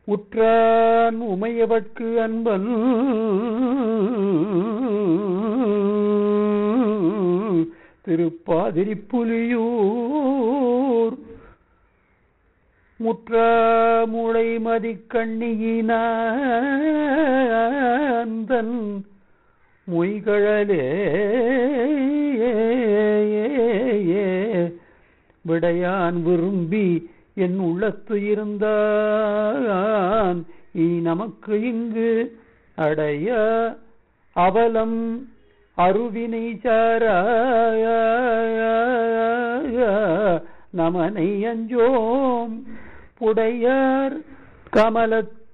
உற்றான் உமையவட்கு அன்பன் திருப்பாதிரி புலியூர் முற்ற முளை மதிக்கண்ணியினாந்தன் மொய்கழலே விடையான் விரும்பி என் உள்ளத்து இருந்தான் இனி நமக்கு இங்கு அடைய அவலம் அருவினை சாரா நமனை அஞ்சோம் புடையார் கமலத்